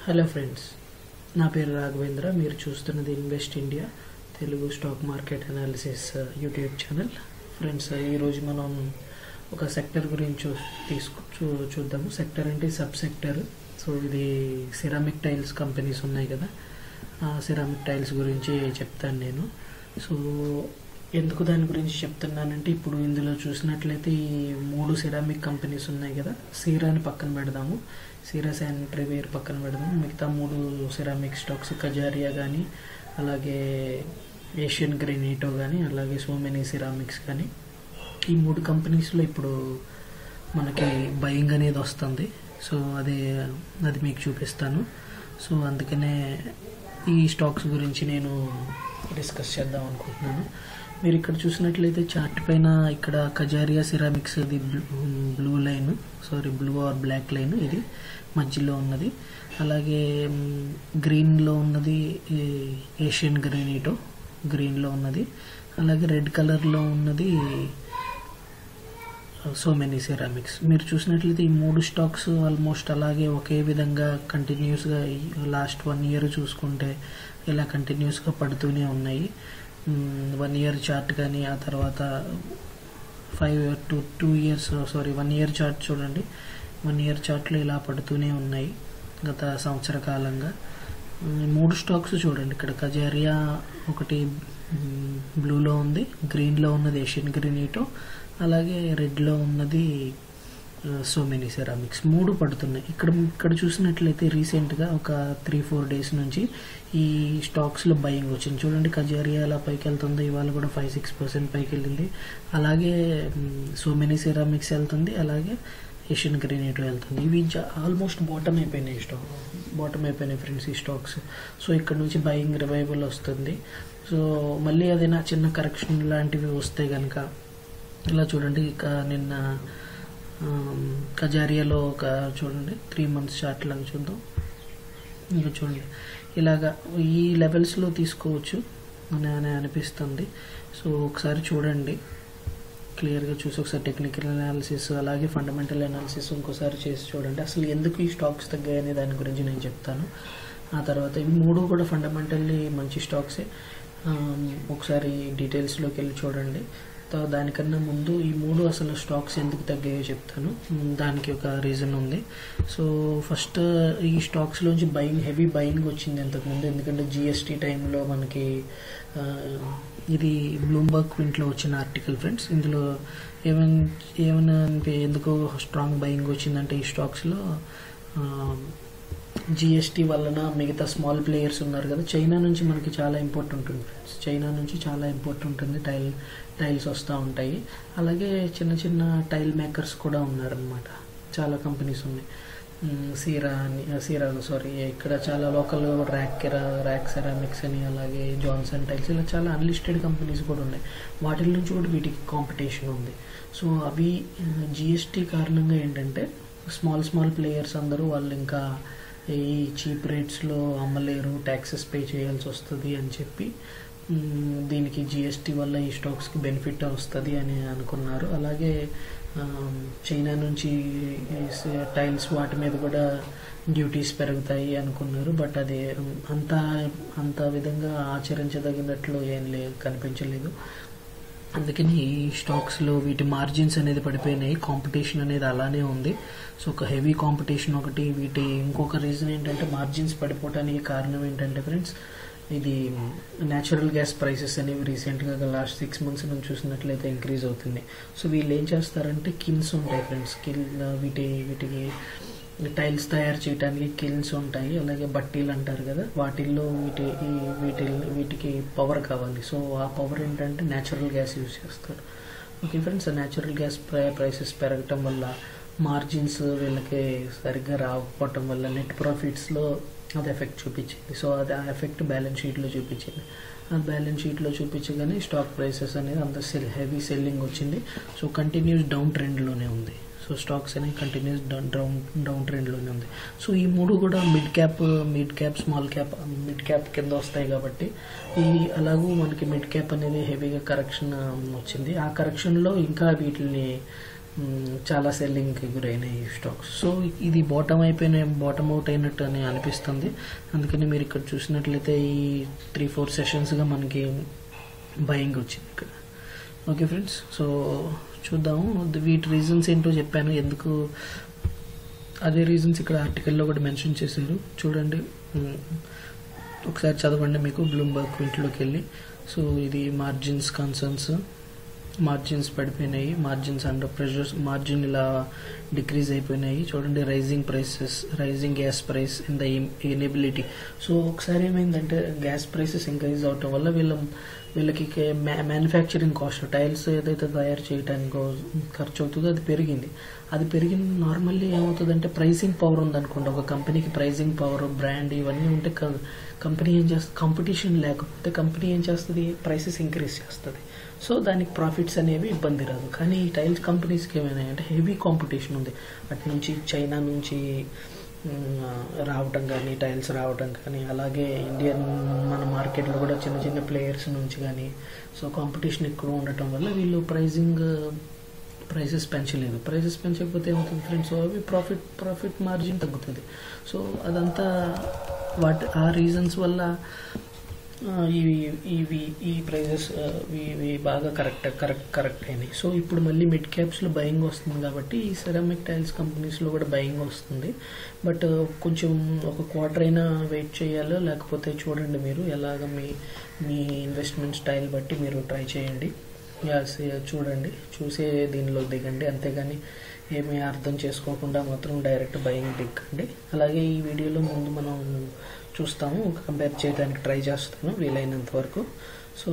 Hello friends నా పేరు రాఘవేంద్ర మీరు చూస్తున్నది invest India Telugu stock market analysis YouTube channel friends ఈరోజు మనం ఒక సెక్టర్ గురించి చూ తీసుకు చూ చూద్దాము సెక్టర్ అంటే సబ్ సెక్టర్ సో ఇది సిరామిక్ టైల్స్ కంపెనీస్ ఉన్నాయి కదా ఆ సిరామిక్ టైల్స్ గురించి చెప్తాను నేను సో ఎందుకు దాని గురించి చెప్తున్నానంటే ఇప్పుడు ఇందులో చూసినట్లయితే ఈ మూడు సిరామిక్ కంపెనీస్ ఉన్నాయి కదా సీరాని పక్కన పెడదాము సీరా శానిటరీ వేర్ పక్కన పెడదాము మిగతా మూడు సిరామిక్ స్టాక్స్ కజారియా కానీ అలాగే ఏషియన్ గ్రెనీటో కానీ అలాగే సో మెనీ సిరామిక్స్ కానీ ఈ మూడు కంపెనీస్లో ఇప్పుడు మనకి బయింగ్ అనేది వస్తుంది సో అదే అది మీకు చూపిస్తాను సో అందుకనే ఈ స్టాక్స్ గురించి నేను డిస్కస్ చేద్దాం అనుకుంటున్నాను మీరు ఇక్కడ చూసినట్లయితే చార్ట్ పైన ఇక్కడ కజారియా సిరామిక్స్ ఇది blue line sorry blue or black line ఇది మధ్యలో ఉన్నది అలాగే గ్రీన్లో ఉన్నది ఏషియన్ గ్రీనిటో గ్రీన్లో ఉన్నది అలాగే రెడ్ కలర్లో ఉన్నది సో మెనీ సిరామిక్స్ మీరు చూసినట్లయితే ఈ మూడు స్టాక్స్ ఆల్మోస్ట్ అలాగే ఒకే విధంగా కంటిన్యూస్గా లాస్ట్ వన్ ఇయర్ చూసుకుంటే ఇలా కంటిన్యూస్గా పడుతూనే ఉన్నాయి వన్ ఇయర్ చార్ట్ కానీ ఆ తర్వాత five two two years sorry one year chart చూడండి వన్ ఇయర్ చార్ట్లో ఇలా పడుతూనే ఉన్నాయి గత సంవత్సర కాలంగా మూడు స్టాక్స్ చూడండి ఇక్కడ కజారియా ఒకటి బ్లూలో ఉంది గ్రీన్లో ఉన్నది ఏషియన్ గ్రీనీటో అలాగే రెడ్లో ఉన్నది సో మెనీ సెరామిక్స్ మూడు పడుతున్నాయి ఇక్కడ ఇక్కడ చూసినట్లయితే రీసెంట్గా ఒక త్రీ ఫోర్ డేస్ నుంచి ఈ స్టాక్స్లో బయింగ్ వచ్చింది చూడండి కజారియా ఎలా పైకి వెళ్తుంది ఇవాళ కూడా ఫైవ్ సిక్స్ పర్సెంట్ పైకి వెళ్ళింది అలాగే సో మెనీ సెరామిక్స్ వెళ్తుంది అలాగే ఏషియన్ గ్రీనేటో వెళ్తుంది ఇవి ఆల్మోస్ట్ బాటమ్ అయిపోయినాయి స్టాక్ బాటమ్ అయిపోయినాయి ఫ్రెండ్స్ ఈ స్టాక్స్ సో ఇక్కడ నుంచి బయింగ్ రివైవల్ వస్తుంది సో మళ్ళీ అది నా చిన్న కరెక్షన్ లాంటివి వస్తే కనుక ఇలా చూడండి ఇక నిన్న కజారియాలో ఒక చూడండి త్రీ మంత్స్ చార్ట్ లాగా చూద్దాం ఇంకా చూడండి ఇలాగా ఈ లెవెల్స్లో తీసుకోవచ్చు అని అని అనిపిస్తుంది సో ఒకసారి చూడండి క్లియర్గా చూసి ఒకసారి టెక్నికల్ అనాలిసిస్ అలాగే ఫండమెంటల్ అనాలిసిస్ ఇంకోసారి చేసి చూడండి అసలు ఎందుకు ఈ స్టాక్స్ తగ్గాయనే దాని గురించి నేను చెప్తాను ఆ తర్వాత ఇవి మూడు కూడా ఫండమెంటల్లీ మంచి స్టాక్సే ఒకసారి డీటెయిల్స్లోకి వెళ్ళి చూడండి దానికన్నా ముందు ఈ మూడు అసలు స్టాక్స్ ఎందుకు తగ్గాయో చెప్తాను దానికి ఒక రీజన్ ఉంది సో ఫస్ట్ ఈ స్టాక్స్లోంచి బయింగ్ హెవీ బయింగ్ వచ్చింది అంతకుముందు ఎందుకంటే జిఎస్టీ టైంలో మనకి ఇది బ్లూంబర్గ్ క్వింట్లో వచ్చిన ఆర్టికల్ ఫ్రెండ్స్ ఇందులో ఏమైనా ఏమైనా ఎందుకో స్ట్రాంగ్ బయింగ్ వచ్చిందంటే ఈ స్టాక్స్లో జిఎస్టీ వలన మిగతా స్మాల్ ప్లేయర్స్ ఉన్నారు కదా చైనా నుంచి మనకి చాలా ఇంపోర్ట్ ఉంటుంది ఫ్రెండ్స్ చైనా నుంచి చాలా ఇంపోర్ట్ ఉంటుంది టైల్ టైల్స్ వస్తూ ఉంటాయి అలాగే చిన్న చిన్న టైల్ మేకర్స్ కూడా ఉన్నారనమాట చాలా కంపెనీస్ ఉన్నాయి సీరా అని సీరా సారీ ఇక్కడ చాలా లోకల్ ర్యాక్ ర్యాక్ సెరామిక్స్ అని అలాగే జాన్సన్ టైల్స్ ఇలా చాలా అన్లిస్టెడ్ కంపెనీస్ కూడా ఉన్నాయి వాటి నుంచి కూడా వీటికి కాంపిటీషన్ ఉంది సో అవి జిఎస్టీ కారణంగా ఏంటంటే స్మాల్ స్మాల్ ప్లేయర్స్ అందరూ వాళ్ళు ఇంకా ఈ చీప్ రేట్స్లో అమ్మలేరు ట్యాక్సెస్ పే చేయాల్సి వస్తుంది అని చెప్పి దీనికి జిఎస్టీ వల్ల ఈ స్టాక్స్కి బెనిఫిట్ వస్తుంది అని అనుకున్నారు అలాగే చైనా నుంచి టైల్స్ వాటి మీద కూడా డ్యూటీస్ పెరుగుతాయి అనుకున్నారు బట్ అది అంత అంత విధంగా ఆచరించదగినట్లు ఏం లే కనిపించలేదు అందుకని ఈ స్టాక్స్లో వీటి మార్జిన్స్ అనేది పడిపోయినాయి కాంపిటీషన్ అనేది అలానే ఉంది సో ఒక హెవీ కాంపిటీషన్ ఒకటి వీటి ఇంకొక రీజన్ ఏంటంటే మార్జిన్స్ పడిపోవడానికి కారణం ఏంటంటే ఫ్రెండ్స్ ఇది న్యాచురల్ గ్యాస్ ప్రైసెస్ అనేవి రీసెంట్గా లాస్ట్ సిక్స్ మంత్స్ నుంచి చూసినట్లయితే ఇంక్రీజ్ అవుతుంది సో వీళ్ళు ఏం చేస్తారంటే కిల్స్ ఉంటాయి ఫ్రెండ్స్ కిల్ వీటి వీటికి టైల్స్ తయారు చేయడానికి కిల్స్ ఉంటాయి అలాగే బట్టీలు అంటారు కదా వాటిల్లో వీటి వీటి వీటికి పవర్ కావాలి సో ఆ పవర్ ఏంటంటే న్యాచురల్ గ్యాస్ యూజ్ చేస్తారు okay friends natural gas prices పెరగటం వల్ల మార్జిన్స్ వీళ్ళకి సరిగ్గా రాకపోవటం వల్ల నెట్ ప్రాఫిట్స్లో అది ఎఫెక్ట్ చూపించింది సో అది ఆ ఎఫెక్ట్ బ్యాలెన్స్ షీట్లో చూపించింది ఆ బ్యాలెన్స్ షీట్లో చూపించగానే స్టాక్ ప్రైసెస్ అనేది అంత సెల్ హెవీ సెల్లింగ్ వచ్చింది సో కంటిన్యూస్ డౌన్ ట్రెండ్లోనే ఉంది సో స్టాక్స్ అనేవి కంటిన్యూస్ డౌన్ డౌన్ డౌన్ ట్రెండ్లోనే ఉంది సో ఈ మూడు కూడా mid cap mid cap small cap mid cap కింద వస్తాయి కాబట్టి ఈ అలాగూ మనకి మిడ్ క్యాప్ అనేది హెవీగా కరెక్షన్ వచ్చింది ఆ కరెక్షన్లో ఇంకా వీటిని మ్, చాలా సెల్లింగ్కి గురైనాయి ఈ స్టాక్స్ సో ఇది బాటమ్ అయిపోయిన బాటమ్ అవుట్ అయినట్టు అని అనిపిస్తుంది అందుకని మీరు ఇక్కడ చూసినట్లయితే ఈ త్రీ ఫోర్ సెషన్స్గా మనకి బయింగ్ వచ్చింది ఇక్కడ ఓకే ఫ్రెండ్స్ సో చూద్దాము వీటి రీజన్స్ ఏంటో చెప్పాను ఎందుకు అదే రీజన్స్ ఇక్కడ ఆర్టికల్లో కూడా మెన్షన్ చేశారు చూడండి మ్, ఒకసారి చదవండి మీకు బ్లూంబర్గ్ క్వింట్లోకి వెళ్ళి సో ఇది మార్జిన్స్ కన్సర్న్స్ మార్జిన్స్ పడిపోయినాయి మార్జిన్స్ అండర్ ప్రెషర్స్ మార్జిన్ ఇలా డిక్రీజ్ అయిపోయినాయి చూడండి rising prices rising gas price in the inability so ఒకసారి ఏమైందంటే గ్యాస్ ప్రైసెస్ ఇంక్రీజ్ అవటం వల్ల వీళ్ళ వీళ్ళకి మ్యానుఫ్యాక్చరింగ్ కాస్ట్ టైల్స్ ఏదైతే తయారు చేయడానికి ఖర్చు అవుతుందో అది పెరిగింది అది పెరిగిన నార్మల్లీ ఏమవుతుందంటే ప్రైసింగ్ పవర్ ఉందనుకోండి ఒక కంపెనీకి ప్రైసింగ్ పవర్ బ్రాండ్ ఇవన్నీ ఉంటే కంపెనీ ఏం చేస్తుంది కాంపిటీషన్ లేకపోతే కంపెనీ ఏం చేస్తుంది ప్రైసెస్ ఇంక్రీజ్ చేస్తుంది సో దానికి ప్రాఫిట్స్ అనేవి ఇబ్బంది రాదు కానీ ఈ టైల్స్ కంపెనీస్కి ఏమైనాయంటే హెవీ కాంపిటీషన్ ఉంది అటు నుంచి చైనా నుంచి మ్, రావటం కానీ టైల్స్ రావటం కానీ అలాగే ఇండియన్ మన మార్కెట్లో కూడా చిన్న చిన్న ప్లేయర్స్ నుంచి కానీ సో కాంపిటీషన్ ఎక్కువ ఉండటం వల్ల వీళ్ళు ప్రైజింగ్ ప్రైసెస్ పెంచలేదు ప్రైసెస్ పెంచకపోతే ఏమవుతుంది ఫ్రెండ్స్ సో అవి ప్రాఫిట్ ప్రాఫిట్ మార్జిన్ తగ్గుతుంది సో అదంతా వాటి ఆ రీజన్స్ వల్ల ఆ, ఇవి ఇవి ఈ ప్రైజెస్ ఇవి బాగా కరెక్ట్ కరెక్ట్ కరెక్ట్ అయినాయి సో ఇప్పుడు మళ్ళీ మిడ్ క్యాప్స్లో బయింగ్ వస్తుంది కాబట్టి ఈ సెరామిక్ టైల్స్ కంపెనీస్లో కూడా బయింగ్ వస్తుంది బట్ కొంచెం ఒక క్వార్టర్ అయినా వెయిట్ చేయాలో లేకపోతే చూడండి మీరు ఎలాగ మీ మీ ఇన్వెస్ట్మెంట్ స్టైల్ బట్టి మీరు ట్రై చేయండి Yes, yeah, చూడండి చూసే దీనిలో దిగండి అంతేగాని ఏమీ అర్థం చేసుకోకుండా మాత్రం డైరెక్ట్ బయింగ్ దిగండి అలాగే ఈ వీడియోలో ముందు మనం చూస్తాము కంపేర్ చేయడానికి ట్రై చేస్తాను వీలైనంత వరకు సో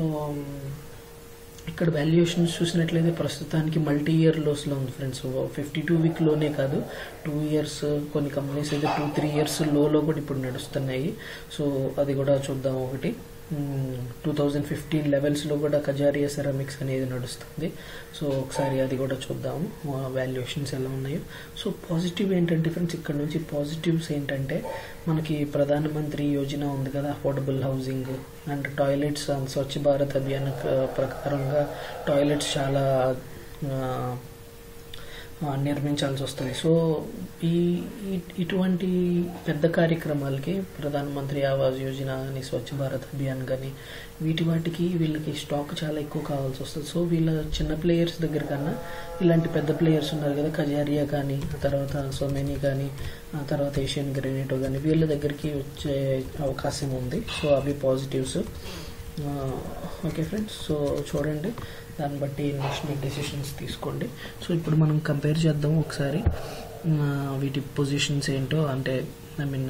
ఇక్కడ వాల్యుయేషన్స్ చూసినట్లయితే ప్రస్తుతానికి మల్టీ ఇయర్ లోస్లో ఉంది ఫ్రెండ్స్ ఫిఫ్టీ టూ వీక్ లోనే కాదు టూ ఇయర్స్ కొన్ని కంపెనీస్ అయితే టూ త్రీ ఇయర్స్ లోలో కూడా ఇప్పుడు నడుస్తున్నాయి సో అది కూడా చూద్దాం ఒకటి టూ థౌజండ్ ఫిఫ్టీన్ లెవెల్స్లో కూడా కజారియా సెరామిక్స్ అనేది నడుస్తుంది సో ఒకసారి అది కూడా చూద్దాము వాల్యుయేషన్స్ ఎలా ఉన్నాయో సో పాజిటివ్ ఏంటంటే ఫ్రెండ్స్ ఇక్కడ నుంచి పాజిటివ్స్ ఏంటంటే మనకి ప్రధానమంత్రి యోజన ఉంది కదా affordable housing and toilets and Swachh Bharat Abhiyan క- ప్రకారంగా టాయిలెట్స్ చాలా ఆ, ఆ, నిర్మించాల్సి వస్తుంది సో ఈ ఈ- ఇటువంటి పెద్ద కార్యక్రమాలకి ప్రధానమంత్రి ఆవాస్ యోజన కానీ స్వచ్ఛ భారత్ అభియాన్ కానీ వీటి వాటికి వీళ్ళకి స్టాక్ చాలా ఎక్కువ కావాల్సి వస్తుంది సో వీళ్ళ చిన్న ప్లేయర్స్ దగ్గర కన్నా ఇలాంటి పెద్ద ప్లేయర్స్ ఉన్నారు కదా కజారియా కానీ ఆ తర్వాత సోమెని కానీ ఆ తర్వాత ఏషియన్ గ్రెనేటో కానీ వీళ్ళ దగ్గరికి వచ్చే అవకాశం ఉంది సో అవి పాజిటివ్స్ ఓకే ఫ్రెండ్స్ సో చూడండి దాన్ని బట్టి ఇన్వెస్ట్మెంట్ డెసిషన్స్ తీసుకోండి సో ఇప్పుడు మనం కంపేర్ చేద్దాం ఒకసారి ఆ, వీటి పొజిషన్స్ ఏంటో అంటే ఐ మీన్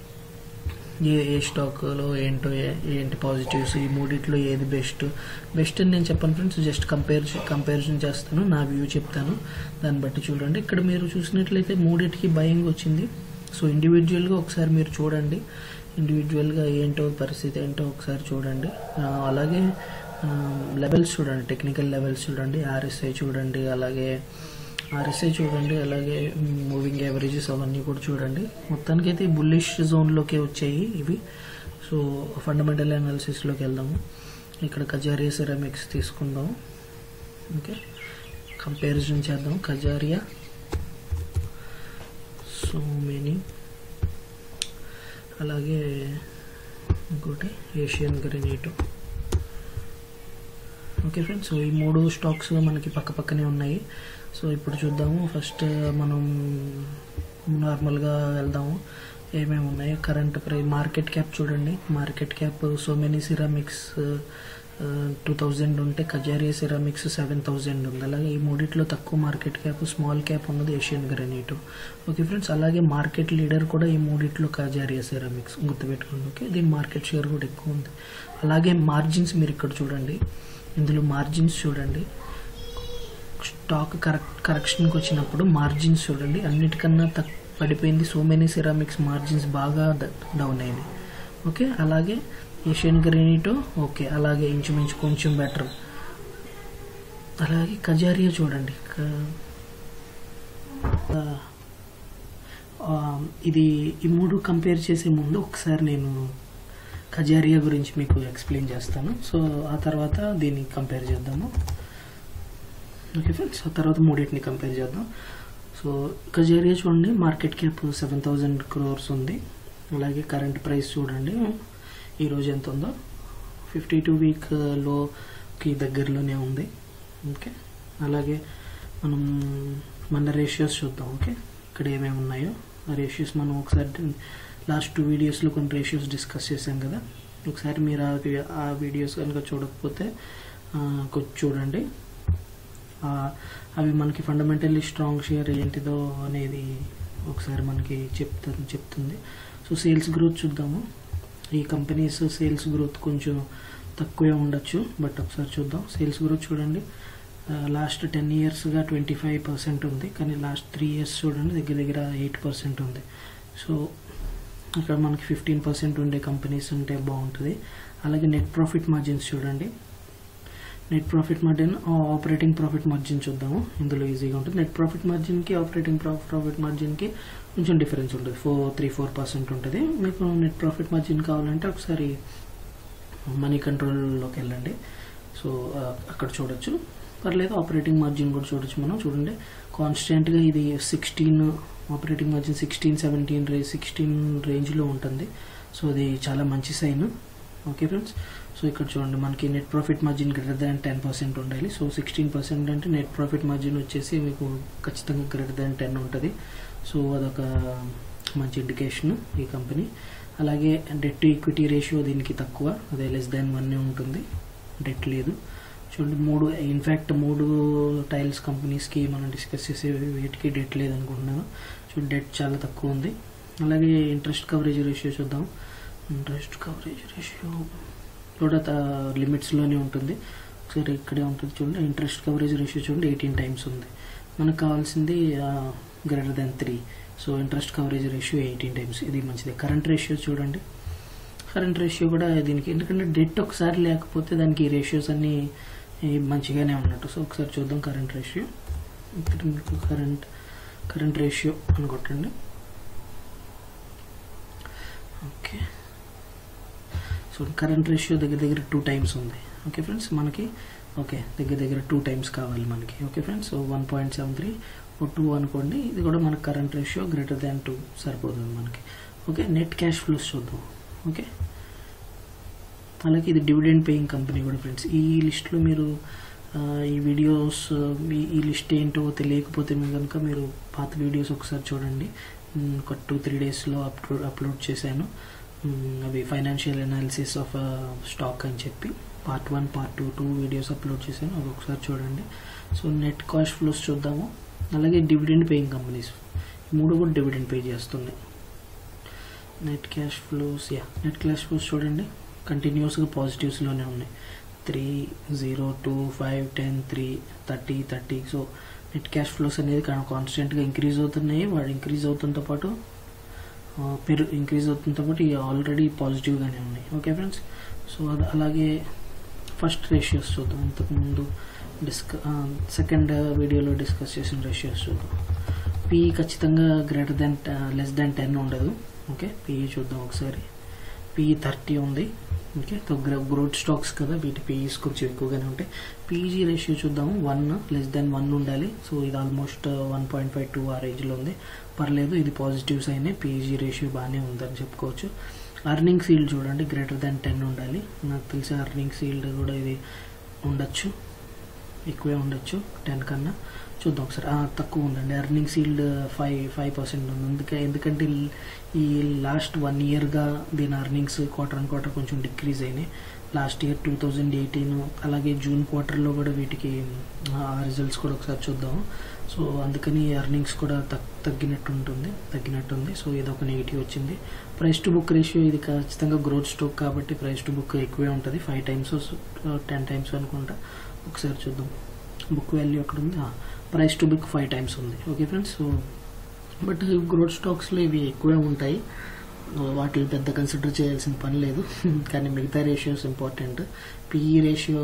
ఏ ఏ స్టాక్లో ఏంటో ఏ- ఏంటి పాజిటివ్స్ ఈ మూడిట్లో ఏది బెస్ట్ బెస్ట్ అని నేను చెప్పను ఫ్రెండ్స్ జస్ట్ కంపేర్ కంపారిజన్ చేస్తాను నా వ్యూ చెప్తాను దాన్ని బట్టి చూడండి ఇక్కడ మీరు చూసినట్లయితే మూడిటికి బయింగ్ వచ్చింది సో ఇండివిజువల్గా ఒకసారి మీరు చూడండి ఇండివిజువల్గా ఏంటో పరిస్థితి ఏంటో ఒకసారి చూడండి ఆ, అలాగే లెవెల్స్ చూడండి టెక్నికల్ లెవెల్స్ చూడండి ఆర్ఎస్ఐ చూడండి అలాగే ఆర్ఎస్ఐ చూడండి అలాగే మూవింగ్ యావరేజెస్ అవన్నీ కూడా చూడండి మొత్తానికైతే బుల్లిష్ జోన్లోకి వచ్చాయి ఇవి సో ఫండమెంటల్ అనాలిసిస్లోకి వెళ్దాము ఇక్కడ కజారియా సెరామిక్స్ తీసుకుందాం ఓకే కంపారిజన్ చేద్దాం కజారియా సో మెనీ అలాగే ఇంకోటి Asian Granito okay friends so ఈ మూడు స్టాక్స్ మనకి పక్క పక్కనే ఉన్నాయి సో ఇప్పుడు చూద్దాము ఫస్ట్ మనం నార్మల్గా వెళ్దాము ఏమేమి ఉన్నాయి కరెంట్ ప్రై మార్కెట్ క్యాప్ చూడండి market cap Somany ceramics two thousand ఉంటే కజారియా సిరామిక్స్ సెవెన్ థౌజండ్ ఉంది అలాగే ఈ మూడిట్లో తక్కువ మార్కెట్ క్యాప్ స్మాల్ క్యాప్ ఉన్నది ఏషియన్ గ్రానైట్ ఓకే ఫ్రెండ్స్ అలాగే మార్కెట్ లీడర్ కూడా ఈ మూడిట్లో కజారియా సిరామిక్స్ గుర్తుపెట్టుకోండి ఓకే దీని మార్కెట్ షేర్ కూడా ఎక్కువ ఉంది అలాగే మార్జిన్స్ మీరు ఇక్కడ చూడండి ఇందులో మార్జిన్స్ చూడండి స్టాక్ కరెక్ట్ కరెక్షన్కి వచ్చినప్పుడు మార్జిన్స్ చూడండి అన్నిటికన్నా తక్కువ పడిపోయింది సో మెనీ సిరామిక్స్ మార్జిన్స్ బాగా డౌన్ అయినాయి ఓకే అలాగే ఏషియన్ గ్రెనైట్ ఓకే అలాగే ఇంచుమించు కొంచెం బెటర్ అలాగే కజారియా చూడండి క- ఆ, ఆ, ఇది ఈ మూడు కంపేర్ చేసే ముందు ఒకసారి నేను ఖజారియా గురించి మీకు ఎక్స్ప్లెయిన్ చేస్తాను సో ఆ తర్వాత దీన్ని కంపేర్ చేద్దాము ఓకే ఫ్రెండ్స్ ఆ తర్వాత మూడింటిని కంపేర్ చేద్దాం సో కజేరియా చూడండి market cap seven thousand crores ఉంది అలాగే కరెంట్ ప్రైస్ చూడండి ఈరోజు ఎంత ఉందో ఫిఫ్టీ టూ వీక్ లోకి దగ్గరలోనే ఉంది ఓకే అలాగే మనం మన రేషియోస్ చూద్దాం ఓకే ఇక్కడ ఏమేమి ఉన్నాయో ఆ రేషియోస్ మనం ఒకసారి లాస్ట్ టూ వీడియోస్లో కొన్ని రేషియోస్ డిస్కస్ చేశాం కదా ఒకసారి మీరు ఆ వి- ఆ వీడియోస్ కనుక చూడకపోతే ఆ, కొంచెం చూడండి ఆ, అవి మనకి ఫండమెంటల్లీ స్ట్రాంగ్ షేర్ ఏంటిదో అనేది ఒకసారి మనకి చెప్తుంది చెప్తుంది సో సేల్స్ గ్రోత్ చూద్దాము ఈ కంపెనీస్ సేల్స్ గ్రోత్ కొంచెం తక్కువే ఉండొచ్చు బట్ ఒకసారి చూద్దాం సేల్స్ గ్రోత్ చూడండి లాస్ట్ టెన్ ఇయర్స్గా ట్వంటీ ఫైవ్ పర్సెంట్ ఉంది కానీ లాస్ట్ త్రీ ఇయర్స్ చూడండి దగ్గర దగ్గర ఎయిట్ పర్సెంట్ ఉంది సో అక్కడ మనకి ఫిఫ్టీన్ పర్సెంట్ ఉండే కంపెనీస్ ఉంటే బాగుంటుంది అలాగే నెట్ ప్రాఫిట్ మార్జిన్స్ చూడండి net profit margin operating profit margin చూద్దాము ఇందులో ఈజీగా ఉంటుంది నెట్ ప్రాఫిట్ మార్జిన్కి ఆపరేటింగ్ ప్రాఫిట్ మార్జిన్కి కొంచెం డిఫరెన్స్ ఉంటుంది ఫోర్ త్రీ ఫోర్ పర్సెంట్ ఉంటుంది మీకు నెట్ ప్రాఫిట్ మార్జిన్ కావాలంటే ఒకసారి మనీ కంట్రోల్లోకి వెళ్ళండి సో ఆ, అక్కడ చూడొచ్చు పర్లేదు ఆపరేటింగ్ మార్జిన్ కూడా చూడొచ్చు మనం చూడండి కాన్స్టెంట్గా ఇది sixteen operating margin sixteen seventeen రే సిక్స్టీన్ రేంజ్లో ఉంటుంది సో అది చాలా మంచి సైన్ ఓకే ఫ్రెండ్స్ సో ఇక్కడ చూడండి మనకి net profit margin greater than ten percent ఉండాలి సో సిక్స్టీన్ పర్సెంట్ అంటే నెట్ ప్రాఫిట్ మార్జిన్ వచ్చేసి మీకు ఖచ్చితంగా గ్రేటర్ దాన్ టెన్ ఉంటుంది సో అదొక మంచి ఇండికేషన్ ఈ కంపెనీ అలాగే డెట్ టు ఈక్విటీ రేషియో దీనికి తక్కువ అదే లెస్ దాన్ వన్ ఉంటుంది డెట్ లేదు చూడండి మూడు ఇన్ఫ్యాక్ట్ మూడు టైల్స్ కంపెనీస్కి మనం డిస్కస్ చేసే వీటికి డెట్ లేదనుకుంటున్నాను చూడండి డెట్ చాలా తక్కువ ఉంది అలాగే ఇంట్రెస్ట్ కవరేజ్ రేషియో చూద్దాం ఇంట్రెస్ట్ కవరేజ్ రేషియో కూడా లిమిట్స్లోనే ఉంటుంది ఒకసారి ఇక్కడే ఉంటుంది చూడండి ఇంట్రెస్ట్ కవరేజ్ రేషియో చూడండి ఎయిటీన్ టైమ్స్ ఉంది మనకు కావాల్సింది greater than three so interest coverage ratio eighteen times ఇది మంచిది కరెంట్ రేషియో చూడండి కరెంట్ రేషియో కూడా దీనికి ఎందుకంటే డెట్ ఒకసారి లేకపోతే దానికి ఈ రేషియోస్ అన్నీ ఈ మంచిగానే ఉన్నట్టు సో ఒకసారి చూద్దాం కరెంట్ రేషియో ఇక్కడ మీకు కరెంట్ కరెంట్ రేషియో అని కొట్టండి ఓకే సో కరెంట్ రేషియో దగ్గర దగ్గర టూ టైమ్స్ ఉంది ఓకే ఫ్రెండ్స్ మనకి ఓకే దగ్గర దగ్గర టూ టైమ్స్ కావాలి మనకి okay friends so one point seven three two అనుకోండి ఇది కూడా మనకి current ratio greater than two సరిపోతుంది మనకి ఓకే నెట్ క్యాష్ ఫ్లోస్ చూద్దాం ఓకే అలాగే ఇది డివిడెండ్ పేయింగ్ కంపెనీ కూడా ఫ్రెండ్స్ ఈ లిస్ట్లో మీరు ఆ, ఈ వీడియోస్ ఈ ఈ లిస్ట్ ఏంటో తెలియకపోతే మీకు కనుక మీరు పాత వీడియోస్ ఒకసారి చూడండి మ్, ఒక టూ త్రీ డేస్లో అప్లోడ్ అప్లోడ్ చేశాను మ్, అవి ఫైనాన్షియల్ అనాలిసిస్ ఆఫ్ స్టాక్ అని చెప్పి part one part two two videos upload చేశాను అవి ఒకసారి చూడండి సో నెట్ కాస్ట్ ఫ్లోస్ చూద్దాము అలాగే డివిడెండ్ పేయింగ్ కంపెనీస్ ఈ మూడు కూడా డివిడెండ్ పే చేస్తున్నాయి నెట్ క్యాష్ ఫ్లోస్ యా నెట్ క్యాష్ ఫ్లోస్ చూడండి కంటిన్యూస్గా పాజిటివ్స్లోనే ఉన్నాయి three zero two five ten three thirty thirty so net cash flows అనేది కాన్స్టెంట్గా ఇంక్రీజ్ అవుతున్నాయి వాడు ఇంక్రీజ్ అవుతుంతో పాటు ఆ, పెరు ఇంక్రీజ్ అవుతుంతో పాటు ఇవి ఆల్రెడీ పాజిటివ్గానే ఉన్నాయి ఓకే ఫ్రెండ్స్ సో అది అలాగే ఫస్ట్ రేషియోస్ చూద్దాం ఇంతకుముందు డిస్క సెకండ్ వీడియోలో డిస్కస్ చేసిన రేషియోస్ చూద్దాం పిఈ ఖచ్చితంగా greater than less than ten ఉండదు ఓకే పిఈ చూద్దాం ఒకసారి పిఈ థర్టీ ఉంది ఓకే గ్రోత్ స్టాక్స్ కదా వీటి పిఈస్ కొంచెం ఎక్కువగానే ఉంటాయి పీజీ రేషియో చూద్దాము వన్ లెస్ దెన్ వన్ ఉండాలి సో ఇది almost one point five two ఆ రేంజ్లో ఉంది పర్లేదు ఇది పాజిటివ్స్ అయినాయి పీజీ రేషియో బాగానే ఉందని చెప్పుకోవచ్చు అర్నింగ్ సీల్డ్ చూడండి గ్రేటర్ దాన్ టెన్ ఉండాలి నాకు తెలిసి అర్నింగ్ సీల్డ్ కూడా ఇది ఉండొచ్చు ఎక్కువే ఉండొచ్చు టెన్ కన్నా చూద్దాం ఒకసారి ఆ, తక్కువ ఉందండి earning yield five five percent ఉంది అందుకే ఎందుకంటే ఈ- ఈ లాస్ట్ వన్ ఇయర్గా దీని అర్నింగ్స్ క్వార్టర్ అండ్ క్వార్టర్ కొంచెం డిక్రీజ్ అయినాయి last year two thousand eighteen అలాగే జూన్ క్వార్టర్లో కూడా వీటికి ఆ రిజల్ట్స్ కూడా ఒకసారి చూద్దాం సో అందుకని అర్నింగ్స్ కూడా తగ్ తగ్గినట్టు ఉంటుంది తగ్గినట్టుంది సో ఇది ఒక నెగిటివ్ వచ్చింది ప్రైస్ టు బుక్ రేషియో ఇది ఖచ్చితంగా గ్రోత్ స్టాక్ కాబట్టి ప్రైస్ టు బుక్ ఎక్కువే ఉంటుంది ఫైవ్ టైమ్స్ టెన్ టైమ్స్ అనుకుంటా ఒకసారి చూద్దాం బుక్ వాల్యూ ఎక్కడ ఉంది price to book five times ఉంది okay friends so but growth స్టాక్స్లో ఇవి ఎక్కువే ఉంటాయి వాటిని పెద్ద కన్సిడర్ చేయాల్సిన పని లేదు కానీ మిగతా ratios important PE ratio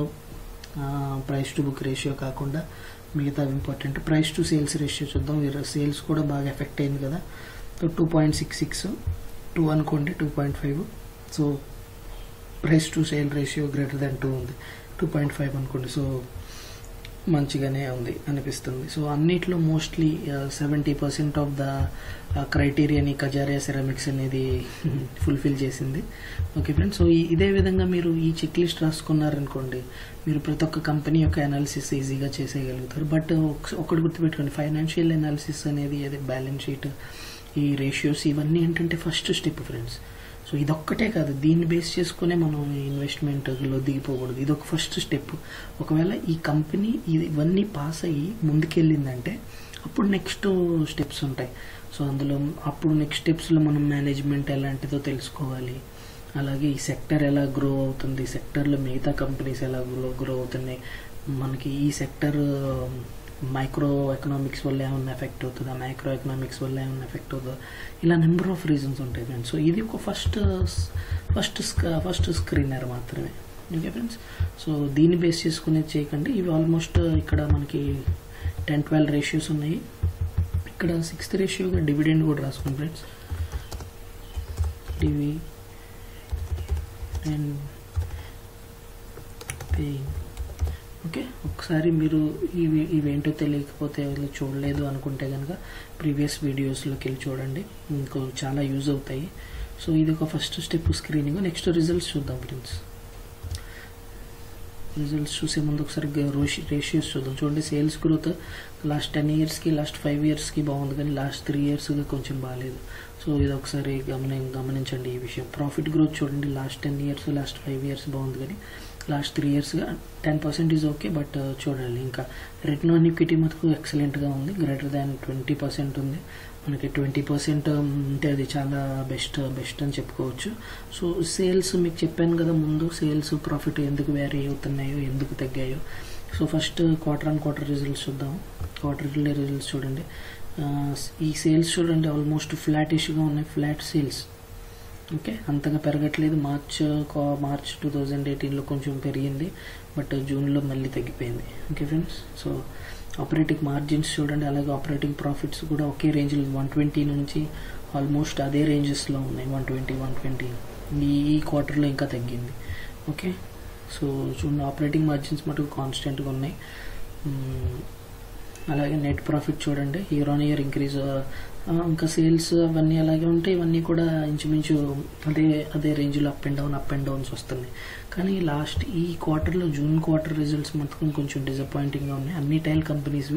price to book ratio కాకుండా మిగతా important price to sales ratio చూద్దాం సేల్స్ కూడా బాగా ఎఫెక్ట్ అయింది కదా so two point six six two అనుకోండి two point five so price to sale ratio greater than two ఉంది two point five అనుకోండి సో మంచిగానే ఉంది అనిపిస్తుంది సో అన్నిట్లో mostly seventy percent of the క్రైటీరియాని కజారియా సెరామిక్స్ అనేది ఫుల్ఫిల్ చేసింది ఓకే ఫ్రెండ్స్ సో ఈ- ఇదే విధంగా మీరు ఈ చెక్ లిస్ట్ రాసుకున్నారనుకోండి మీరు ప్రతి ఒక్క కంపెనీ యొక్క అనాలిసిస్ ఈజీగా చేసేయగలుగుతారు బట్ ఒకటి గుర్తుపెట్టుకోండి ఫైనాన్షియల్ అనాలిసిస్ అనేది అదే బ్యాలెన్స్ షీట్ ఈ రేషియోస్ ఇవన్నీ ఏంటంటే ఫస్ట్ స్టెప్ ఫ్రెండ్స్ సో ఇదొక్కటే కాదు దీన్ని బేస్ చేసుకునే మనం ఇన్వెస్ట్మెంట్లో దిగిపోకూడదు ఇది ఒక ఫస్ట్ స్టెప్ ఒకవేళ ఈ కంపెనీ ఇది ఇవన్నీ పాస్ అయ్యి ముందుకెళ్ళిందంటే అప్పుడు నెక్స్ట్ స్టెప్స్ ఉంటాయి సో అందులో అప్పుడు నెక్స్ట్ స్టెప్స్లో మనం మేనేజ్మెంట్ ఎలాంటిదో తెలుసుకోవాలి అలాగే ఈ సెక్టర్ ఎలా గ్రో అవుతుంది సెక్టర్లో మిగతా కంపెనీస్ ఎలా గ్రో గ్రో అవుతున్నాయి మనకి ఈ సెక్టర్ మైక్రో ఎకనామిక్స్ వల్ల ఏమన్నా ఎఫెక్ట్ అవుతుందా మైక్రో ఎకనామిక్స్ వల్ల ఏమన్నా ఎఫెక్ట్ అవుతుందా ఇలా నెంబర్ ఆఫ్ రీజన్స్ ఉంటాయి ఫ్రెండ్స్ సో ఇది ఒక ఫస్ట్ ఫస్ట్ ఫస్ట్ స్క్రీనర్ మాత్రమే ఓకే ఫ్రెండ్స్ సో దీన్ని బేస్ చేసుకునేది చేయకండి ఇవి ఆల్మోస్ట్ ఇక్కడ మనకి టెన్ ట్వెల్వ్ రేషియోస్ ఉన్నాయి ఇక్కడ సిక్స్త్ రేషియోగా డివిడెండ్ కూడా రాసుకోండి ఫ్రెండ్స్ డివి అండ్ పేయింగ్ ఓకే ఒకసారి మీరు ఇవి ఇవేంటో తెలియకపోతే ఇలా చూడలేదు అనుకుంటే కనుక ప్రీవియస్ వీడియోస్లోకి వెళ్ళి చూడండి ఇంకో చాలా యూజ్ అవుతాయి సో ఇది ఒక first step screening next results చూద్దాం ఫ్రెండ్స్ రిజల్ట్స్ చూసే ముందు ఒకసారి రేషియోస్ చూద్దాం చూడండి సేల్స్ గ్రోత్ లాస్ట్ టెన్ ఇయర్స్కి లాస్ట్ ఫైవ్ ఇయర్స్కి బాగుంది కానీ లాస్ట్ త్రీ ఇయర్స్గా కొంచెం బాగాలేదు సో ఇది ఒకసారి గమని గమనించండి ఈ విషయం ప్రాఫిట్ గ్రోత్ చూడండి last ten years last five years బాగుంది కానీ లాస్ట్ త్రీ ఇయర్స్గా ten percent is okay but చూడాలి ఇంకా రిటర్న్ ఆన్ ఈక్విటీ మటుకు ఎక్సలెంట్గా ఉంది గ్రేటర్ దాన్ ట్వంటీ పర్సెంట్ ఉంది మనకి ట్వంటీ పర్సెంట్ ఉంటే అది చాలా బెస్ట్ బెస్ట్ అని చెప్పుకోవచ్చు సో సేల్స్ మీకు చెప్పాను కదా ముందు సేల్స్ ప్రాఫిట్ ఎందుకు వేరీ అవుతున్నాయో ఎందుకు తగ్గాయో so first quarter on quarter results చూద్దాం క్వార్టర్లీ రిజల్ట్స్ చూడండి ఆ, ఈ సేల్స్ చూడండి ఆల్మోస్ట్ ఫ్లాటిష్గా ఉన్నాయి ఫ్లాట్ సేల్స్ ఓకే అంతగా పెరగట్లేదు మార్చ్ కా- మార్చ్ టూ థౌజండ్ ఎయిటీన్లో కొంచెం పెరిగింది బట్ జూన్లో మళ్ళీ తగ్గిపోయింది okay friends so operating margins చూడండి అలాగే ఆపరేటింగ్ ప్రాఫిట్స్ కూడా ఒకే రేంజ్లో వన్ ట్వంటీ నుంచి ఆల్మోస్ట్ అదే రేంజెస్లో ఉన్నాయి వన్ ట్వంటీ వన్ ట్వంటీ ఈ ఈ క్వార్టర్లో ఇంకా తగ్గింది ఓకే సో చూడండి ఆపరేటింగ్ మార్జిన్స్ మటుకు కాన్స్టెంట్గా ఉన్నాయి మ్మ్. అలాగే నెట్ ప్రాఫిట్ చూడండి ఇయర్ ఆన్ ఇయర్ ఇంక్రీజ్ ఇంకా సేల్స్ అవన్నీ అలాగే ఉంటాయి ఇవన్నీ కూడా ఇంచుమించు అదే అదే రేంజ్లో up and down up and downs వస్తున్నాయి కానీ లాస్ట్ ఈ క్వార్టర్లో జూన్ క్వార్టర్ రిజల్ట్స్ మొత్తం కొంచెం డిసప్పాయింటింగ్గా ఉన్నాయి అన్ని టైల్ కంపెనీస్వి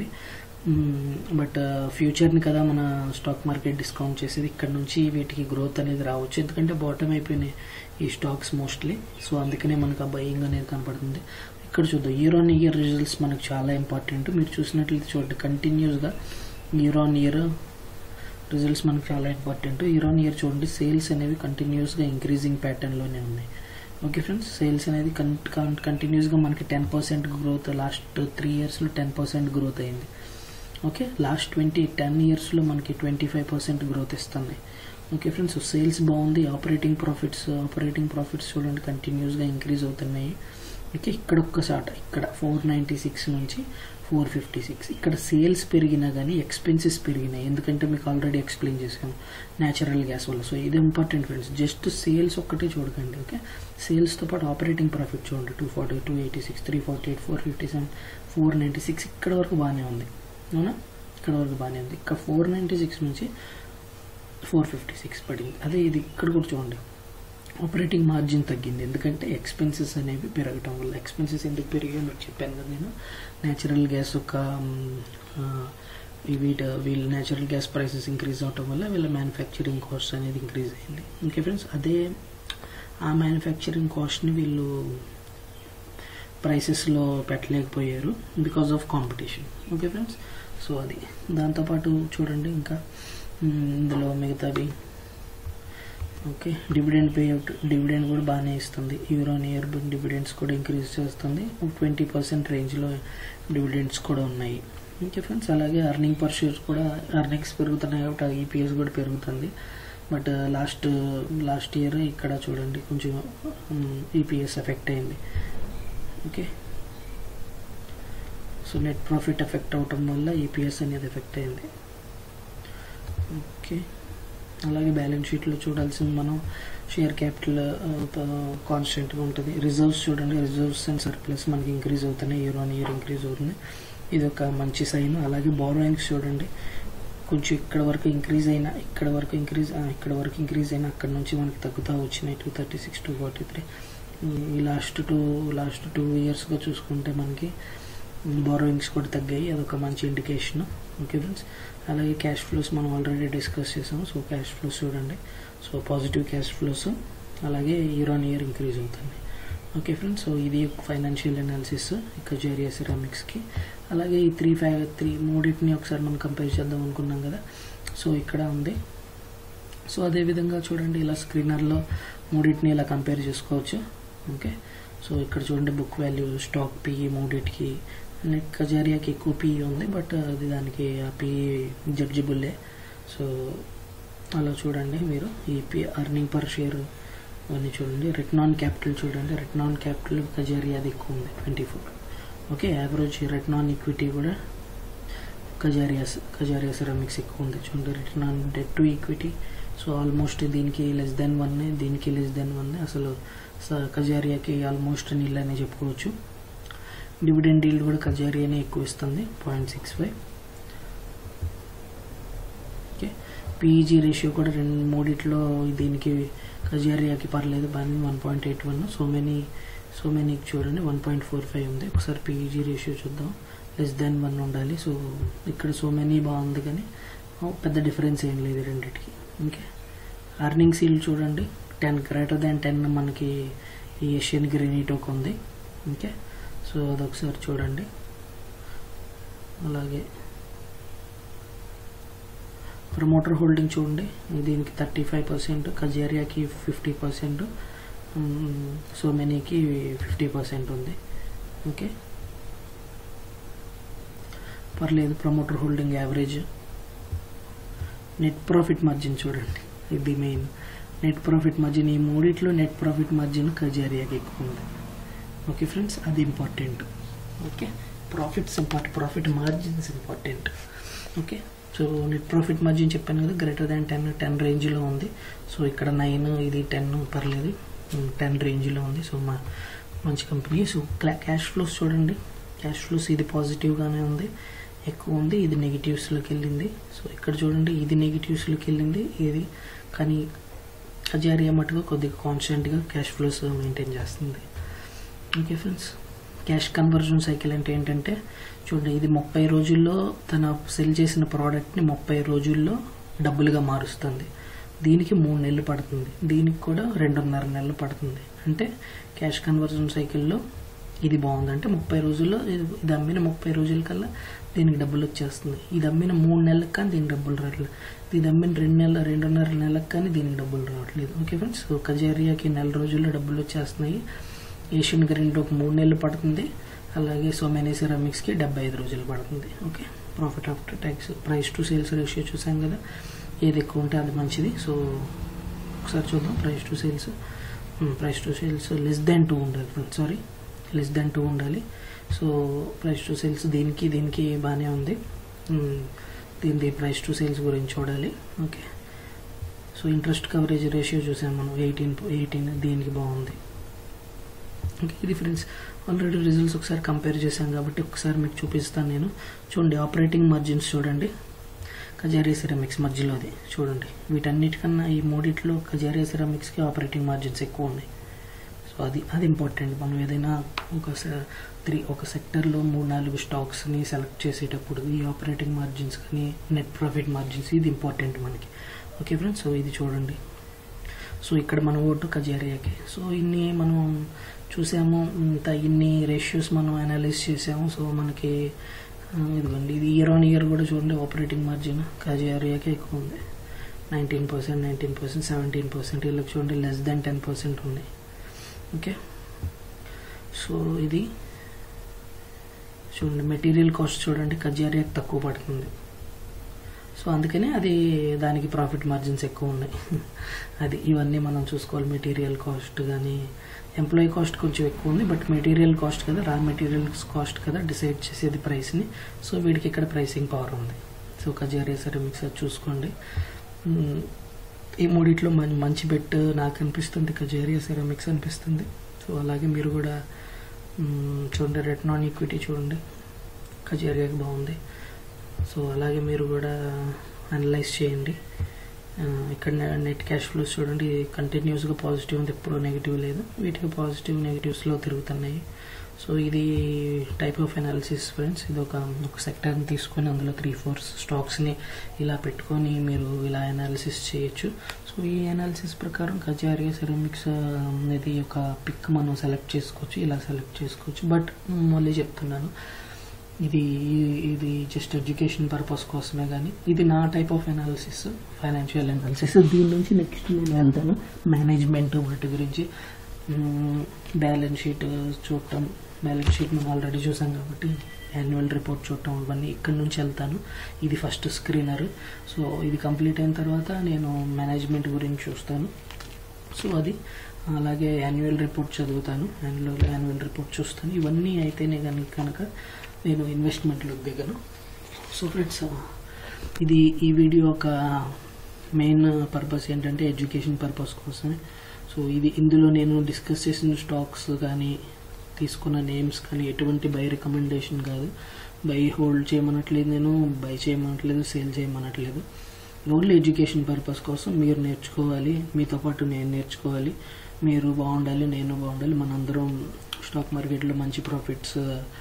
బట్ ఫ్యూచర్ని కదా మన స్టాక్ మార్కెట్ డిస్కౌంట్ చేసేది ఇక్కడ నుంచి వీటికి గ్రోత్ అనేది రావచ్చు ఎందుకంటే బాటమ్ అయిపోయినాయి ఈ స్టాక్స్ మోస్ట్లీ సో అందుకనే మనకు ఆ బయింగ్ అనేది కనపడుతుంది ఇక్కడ చూద్దాం ఇయర్ ఆన్ ఇయర్ రిజల్ట్స్ మనకు చాలా ఇంపార్టెంట్ మీరు చూసినట్లయితే చూడండి కంటిన్యూస్గా ఇయర్ ఆన్ ఇయర్ రిజల్ట్స్ మనకు చాలా ఇంపార్టెంట్ ఇయర్ ఆన్ ఇయర్ చూడండి సేల్స్ అనేవి కంటిన్యూస్గా ఇంక్రీజింగ్ ప్యాటర్న్లోనే ఉన్నాయి ఓకే ఫ్రెండ్స్ సేల్స్ అనేది కంటిన్యూస్గా మనకి ten percent growth last three ఇయర్స్లో టెన్ పర్సెంట్ గ్రోత్ అయింది ఓకే లాస్ట్ ట్వంటీ టెన్ ఇయర్స్లో మనకి ట్వంటీ ఫైవ్ పర్సెంట్ గ్రోత్ ఇస్తున్నాయి ఓకే ఫ్రెండ్స్ సేల్స్ బాగుంది ఆపరేటింగ్ ప్రాఫిట్స్ ఆపరేటింగ్ ప్రాఫిట్స్ చూడండి కంటిన్యూస్గా ఇంక్రీజ్ అవుతున్నాయి ఓకే ఇక్కడ ఒక్కసాట ఇక్కడ ఫోర్ నైంటీ సిక్స్ నుంచి ఫోర్ ఫిఫ్టీ సిక్స్ ఇక్కడ సేల్స్ పెరిగినా కానీ ఎక్స్పెన్సెస్ పెరిగినాయి ఎందుకంటే మీకు ఆల్రెడీ ఎక్స్ప్లెయిన్ చేశాను న్యాచురల్ గ్యాస్ వల్ల సో ఇది ఇంపార్టెంట్ ఫ్రెండ్స్ జస్ట్ సేల్స్ ఒక్కటే చూడకండి ఓకే సేల్స్తో పాటు ఆపరేటింగ్ ప్రాఫిట్ చూడండి two forty two eighty six three forty eight four fifty seven four ninety six ఇక్కడ వరకు బాగానే ఉంది అవునా ఇక్కడ వరకు బాగానే ఉంది ఇక్కడ ఫోర్ నైంటీ సిక్స్ నుంచి ఫోర్ ఫిఫ్టీ సిక్స్ పడింది అదే ఇది ఇక్కడ కూడా చూడండి ఆపరేటింగ్ మార్జిన్ తగ్గింది ఎందుకంటే ఎక్స్పెన్సెస్ అనేవి పెరగటం వల్ల ఎక్స్పెన్సెస్ ఎందుకు పెరిగాయో మీకు చెప్పాను కదా నేను న్యాచురల్ గ్యాస్ యొక్క వీట వీళ్ళ న్యాచురల్ గ్యాస్ ప్రైసెస్ ఇంక్రీజ్ అవటం వల్ల వీళ్ళ మ్యానుఫ్యాక్చరింగ్ కాస్ట్ అనేది ఇంక్రీజ్ అయింది ఓకే ఫ్రెండ్స్ అదే ఆ మ్యానుఫ్యాక్చరింగ్ కాస్ట్ని వీళ్ళు ప్రైసెస్లో పెట్టలేకపోయారు because of competition okay friends so అది దాంతోపాటు చూడండి ఇంకా మ్, ఇందులో మిగతావి ఓకే డివిడెండ్ పేఅవుట్ డివిడెండ్ కూడా బాగానే ఇస్తుంది ఇయర్ ఆన్ ఇయర్ డివిడెండ్స్ కూడా ఇంక్రీజ్ చేస్తుంది ట్వంటీ పర్సెంట్ రేంజ్లో డివిడెండ్స్ కూడా ఉన్నాయి ఓకే ఫ్రెండ్స్ అలాగే అర్నింగ్ పర్ షేర్ కూడా అర్నింగ్స్ పెరుగుతున్నాయి కాబట్టి ఈపీఎస్ కూడా పెరుగుతుంది బట్ లాస్ట్ లాస్ట్ ఇయర్ ఇక్కడ చూడండి కొంచెం ఈపీఎస్ ఎఫెక్ట్ అయింది okay so net profit effect అవటం వల్ల ఈపీఎస్ అనేది ఎఫెక్ట్ అయింది ఓకే అలాగే బ్యాలెన్స్ షీట్లో చూడాల్సింది మనం షేర్ క్యాపిటల్ కాన్స్టెంట్గా ఉంటుంది రిజర్వ్స్ చూడండి రిజర్వ్స్ అండ్ సర్ప్లస్ మనకి ఇంక్రీజ్ అవుతున్నాయి ఇయర్ ఆన్ ఇయర్ ఇంక్రీజ్ అవుతుంది ఇది ఒక మంచి సైన్ అలాగే బారోయింగ్స్ చూడండి కొంచెం ఇక్కడ వరకు ఇంక్రీజ్ అయినా ఇక్కడ వరకు ఇంక్రీజ్ ఇక్కడ వరకు ఇంక్రీజ్ అయినా అక్కడ నుంచి మనకి తగ్గుతూ వచ్చినాయి two thirty six two forty three ఈ లాస్ట్ టూ లాస్ట్ టూ ఇయర్స్గా చూసుకుంటే మనకి బారోయింగ్స్ కూడా తగ్గాయి అదొక మంచి ఇండికేషన్ ఓకే ఫ్రెండ్స్ అలాగే క్యాష్ ఫ్లోస్ మనం ఆల్రెడీ డిస్కస్ చేసాము సో క్యాష్ ఫ్లోస్ చూడండి సో పాజిటివ్ క్యాష్ ఫ్లోస్ అలాగే ఇయర్ ఆన్ ఇయర్ ఇంక్రీజ్ అవుతుంది ఓకే ఫ్రెండ్స్ సో ఇది ఫైనాన్షియల్ అనాలిసిస్ కజేరియా సిరామిక్స్కి అలాగే ఈ త్రీ ఫైవ్ త్రీ మూడింటిని ఒకసారి మనం కంపేర్ చేద్దాం అనుకున్నాం కదా సో ఇక్కడ ఉంది సో అదేవిధంగా చూడండి ఇలా స్క్రీనర్లో మూడింటిని ఇలా కంపేర్ చేసుకోవచ్చు ఓకే సో ఇక్కడ చూడండి బుక్ వాల్యూ స్టాక్ పిఈ మూడింటికి నెట్ కజారియాకి ఎక్కువ పిఈ ఉంది బట్ అది దానికి ఆ పిఈ జడ్జిబుల్లే సో అలా చూడండి మీరు ఈ పి అర్నింగ్ పర్ షేర్ అవన్నీ చూడండి రిటర్న్ ఆన్ క్యాపిటల్ చూడండి రిటర్న్ ఆన్ క్యాపిటల్ కజారియాది ఎక్కువ ఉంది twenty four okay average return on equity కూడా కజారియాస్ కజారియా సెరామిక్స్ ఎక్కువ ఉంది చూడండి return on debt to equity so almost దీనికి లెస్ దెన్ వన్ దీనికి లెస్ దెన్ వన్ అసలు కజారియాకి ఆల్మోస్ట్ నీళ్ళు అనే చెప్పుకోవచ్చు డివిడెండ్ డీల్ కూడా కజారియానే ఎక్కువ ఇస్తుంది point six five okay PEG ratio కూడా రెండు మూడిట్లో దీనికి కజారియాకి పర్లేదు బాగా one point eight one Somany సో మెనీకి చూడండి వన్ పాయింట్ ఫోర్ ఫైవ్ ఉంది ఒకసారి పీఈజీ రేషియో చూద్దాం లెస్ దాన్ వన్ ఉండాలి సో ఇక్కడ సో మెనీ బాగుంది కానీ పెద్ద డిఫరెన్స్ ఏం లేదు రెండింటికి ఓకే అర్నింగ్ సీల్ చూడండి టెన్ గ్రేటర్ దాన్ టెన్ మనకి ఈ ఏషియన్ గ్రెనీట్ ఒక ఉంది ఓకే సో అదొకసారి చూడండి అలాగే ప్రమోటర్ హోల్డింగ్ చూడండి దీనికి థర్టీ ఫైవ్ పర్సెంట్ కజేరియాకి ఫిఫ్టీ పర్సెంట్ సో మెనీకి ఫిఫ్టీ పర్సెంట్ ఉంది ఓకే పర్లేదు promoter holding average net profit margin చూడండి ఇది మెయిన్ నెట్ ప్రాఫిట్ మార్జిన్ ఈ మూడిట్లో నెట్ ప్రాఫిట్ మార్జిన్ కజారియాకి ఎక్కువ ఉంది ఓకే ఫ్రెండ్స్ అది important okay profits important profit margins important okay so net profit margin చెప్పాను కదా గ్రేటర్ దాన్ టెన్ టెన్ రేంజ్లో ఉంది సో ఇక్కడ నైన్ ఇది టెన్ పర్లేదు టెన్ రేంజ్లో ఉంది సో మా మంచి కంపెనీ సో క్యాష్ ఫ్లోస్ చూడండి క్యాష్ ఫ్లోస్ ఇది పాజిటివ్గానే ఉంది ఎక్కువ ఉంది ఇది నెగిటివ్స్లోకి వెళ్ళింది సో ఇక్కడ చూడండి ఇది నెగిటివ్స్లోకి వెళ్ళింది ఇది కానీ అజారియా మటుగా కొద్దిగా కాన్స్టెంట్గా క్యాష్ ఫ్లోస్ మెయింటైన్ చేస్తుంది okay friends cash conversion cycle అంటే ఏంటంటే చూడండి ఇది ముప్పై రోజుల్లో తన సెల్ చేసిన ప్రోడక్ట్ని ముప్పై రోజుల్లో డబ్బులుగా మారుస్తుంది దీనికి మూడు నెలలు పడుతుంది దీనికి కూడా రెండున్నర నెలలు పడుతుంది అంటే క్యాష్ కన్వర్జన్ సైకిల్లో ఇది బాగుంది అంటే ముప్పై రోజుల్లో ఇది అమ్మిన ముప్పై రోజుల కల్లా దీనికి డబ్బులు వచ్చేస్తుంది ఇది అమ్మిన మూడు నెలలకు కానీ దీనికి డబ్బులు రావట్లేదు ఇది అమ్మిన రెండు నెలల రెండున్నర నెలలకు కానీ దీనికి డబ్బులు రావట్లేదు ఓకే ఫ్రెండ్స్ సో కజేరియాకి నెల రోజుల్లో డబ్బులు వచ్చేస్తున్నాయి ఏషియన్ గ్రీన్లో ఒక మూడు నెలలు పడుతుంది అలాగే సోమెనీ సిరామిక్స్కి డెబ్బై ఐదు రోజులు పడుతుంది okay profit after tax price to sales ratio చూసాం కదా ఏది ఎక్కువ ఉంటే అది మంచిది సో ఒకసారి చూద్దాం price to sales price to sales less than two ఉండాలి friends sorry less than two ఉండాలి సో ప్రైస్ టు సేల్స్ దీనికి దీనికి బాగానే ఉంది దీని ప్రైస్ టు సేల్స్ గురించి చూడాలి okay so interest coverage ratio చూసాం మనం ఎయిటీన్ ఎయిటీన్ దీనికి బాగుంది ఓకే ఇది ఫ్రెండ్స్ ఆల్రెడీ రిజల్ట్స్ ఒకసారి కంపేర్ చేశాం కాబట్టి ఒకసారి మీకు చూపిస్తాను నేను చూడండి ఆపరేటింగ్ మార్జిన్స్ చూడండి కజారియా సిరామిక్స్ మధ్యలోది చూడండి వీటన్నిటికన్నా ఈ మూడిట్లో కజారియా సిరామిక్స్కి ఆపరేటింగ్ మార్జిన్స్ ఎక్కువ ఉన్నాయి సో అది అది ఇంపార్టెంట్ మనం ఏదైనా ఒక త్రీ ఒక సెక్టర్లో మూడు నాలుగు స్టాక్స్ని సెలెక్ట్ చేసేటప్పుడు ఈ ఆపరేటింగ్ మార్జిన్స్ కానీ నెట్ ప్రాఫిట్ మార్జిన్స్ ఇది ఇంపార్టెంట్ మనకి ఓకే ఫ్రెండ్స్ సో ఇది చూడండి సో ఇక్కడ మన ఓటు కజారియాకి సో ఇన్ని మనం చూసాము ఇంత ఇన్ని రేషియోస్ మనం అనలైజ్ చేసాము సో మనకి ఇదిగోండి ఇది ఇయర్ ఆన్ ఇయర్ కూడా చూడండి ఆపరేటింగ్ మార్జిన్ కజారియాకే ఎక్కువ ఉంది nineteen percent nineteen percent seventeen percent వీళ్ళకి చూడండి లెస్ దాన్ టెన్ పర్సెంట్ ఉన్నాయి ఓకే సో ఇది చూడండి మెటీరియల్ కాస్ట్ చూడండి కజారియాకి తక్కువ పడుతుంది సో అందుకనే అది దానికి ప్రాఫిట్ మార్జిన్స్ ఎక్కువ ఉన్నాయి అది ఇవన్నీ మనం చూసుకోవాలి మెటీరియల్ కాస్ట్ కానీ ఎంప్లాయీ కాస్ట్ కొంచెం ఎక్కువ ఉంది బట్ మెటీరియల్ కాస్ట్ కదా రా మెటీరియల్స్ కాస్ట్ కదా డిసైడ్ చేసేది ప్రైస్ని సో వీడికి ఇక్కడ ప్రైసింగ్ పవర్ ఉంది సో కజారియా సరే మిక్సర్ చూసుకోండి ఈ మూడిట్లో మం మంచి బెట్ నాకు అనిపిస్తుంది కజేరియా సెరామిక్స్ అనిపిస్తుంది సో అలాగే మీరు కూడా మ్, చూడండి రెడ్ నాన్ ఈక్విటీ చూడండి కజేరియాకి బాగుంది సో అలాగే మీరు కూడా అనలైజ్ చేయండి ఆ, ఇక్కడ నెట్ క్యాష్ ఫ్లోస్ చూడండి కంటిన్యూస్గా పాజిటివ్ ఉంది ఎప్పుడూ నెగిటివ్ లేదు వీటికి పాజిటివ్ నెగిటివ్స్లో తిరుగుతున్నాయి సో ఇది టైప్ ఆఫ్ అనాలిసిస్ ఫ్రెండ్స్ ఇది ఒక ఒక సెక్టర్ని తీసుకొని అందులో త్రీ ఫోర్ స్టాక్స్ని ఇలా పెట్టుకొని మీరు ఇలా అనాలిసిస్ చేయొచ్చు సో ఈ అనాలిసిస్ ప్రకారం కజారియా సెరామిక్స్ అనేది ఒక పిక్ మనం సెలెక్ట్ చేసుకోవచ్చు ఇలా సెలెక్ట్ చేసుకోవచ్చు బట్ మళ్ళీ చెప్తున్నాను ఇది ఇది జస్ట్ ఎడ్యుకేషన్ పర్పస్ కోసమే కానీ ఇది నా type of analysis financial analysis దీని నుంచి నెక్స్ట్ నేను వెళ్తాను మేనేజ్మెంట్ వాటి గురించి బ్యాలెన్స్ షీట్ చూడటం బ్యాలెన్స్ షీట్ మనం ఆల్రెడీ చూసాం కాబట్టి యాన్యువల్ రిపోర్ట్ చూడటం ఇవన్నీ ఇక్కడ నుంచి వెళ్తాను ఇది ఫస్ట్ స్క్రీనర్ సో ఇది కంప్లీట్ అయిన తర్వాత నేను మేనేజ్మెంట్ గురించి చూస్తాను సో అది అలాగే యాన్యువల్ రిపోర్ట్ చదువుతాను యాన్యువల్ యాన్యువల్ రిపోర్ట్ చూస్తాను ఇవన్నీ అయితేనే కనుక కనుక నేను ఇన్వెస్ట్మెంట్లోకి దిగను సో ఫ్రెండ్స్ ఇది ఈ వీడియో ఒక మెయిన్ పర్పస్ ఏంటంటే ఎడ్యుకేషన్ పర్పస్ కోసమే సో ఇది ఇందులో నేను డిస్కస్ చేసిన స్టాక్స్ కానీ తీసుకున్న నేమ్స్ కానీ ఎటువంటి బై రికమెండేషన్ కాదు బై హోల్డ్ చేయమనట్లేదు నేను బై చేయమనట్లేదు సేల్ చేయమనట్లేదు ఓన్లీ ఎడ్యుకేషన్ పర్పస్ కోసం మీరు నేర్చుకోవాలి మీతో పాటు నేను నేర్చుకోవాలి మీరు బాగుండాలి నేను బాగుండాలి మనందరం స్టాక్ మార్కెట్లో మంచి ప్రాఫిట్స్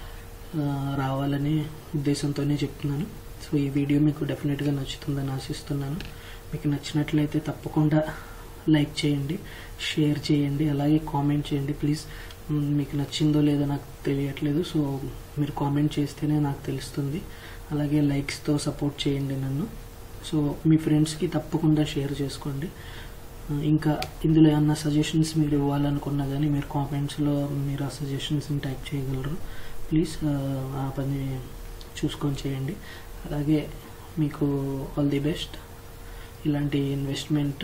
రావాలనే ఉద్దేశంతోనే చెప్తున్నాను సో ఈ వీడియో మీకు డెఫినెట్గా నచ్చుతుందని ఆశిస్తున్నాను మీకు నచ్చినట్లయితే తప్పకుండా లైక్ చేయండి షేర్ చేయండి అలాగే కామెంట్ చేయండి ప్లీజ్ మ్, మీకు నచ్చిందో లేదో నాకు తెలియట్లేదు సో మీరు కామెంట్ చేస్తేనే నాకు తెలుస్తుంది అలాగే లైక్స్తో సపోర్ట్ చేయండి నన్ను సో మీ ఫ్రెండ్స్కి తప్పకుండా షేర్ చేసుకోండి ఆ, ఇంకా ఇందులో ఏమన్నా సజెషన్స్ మీరు ఇవ్వాలనుకున్నా కానీ మీరు కామెంట్స్లో మీరు ఆ సజెషన్స్ని టైప్ చేయగలరు ప్లీజ్ ఆ పని చూసుకొని చేయండి అలాగే మీకు ఆల్ ది బెస్ట్ ఇలాంటి ఇన్వెస్ట్మెంట్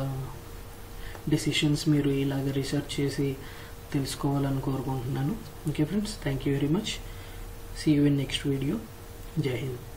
డెసిషన్స్ మీరు ఇలాగ రీసెర్చ్ చేసి తెలుసుకోవాలని కోరుకుంటున్నాను okay friends thank you very much see you in next video Jai Hind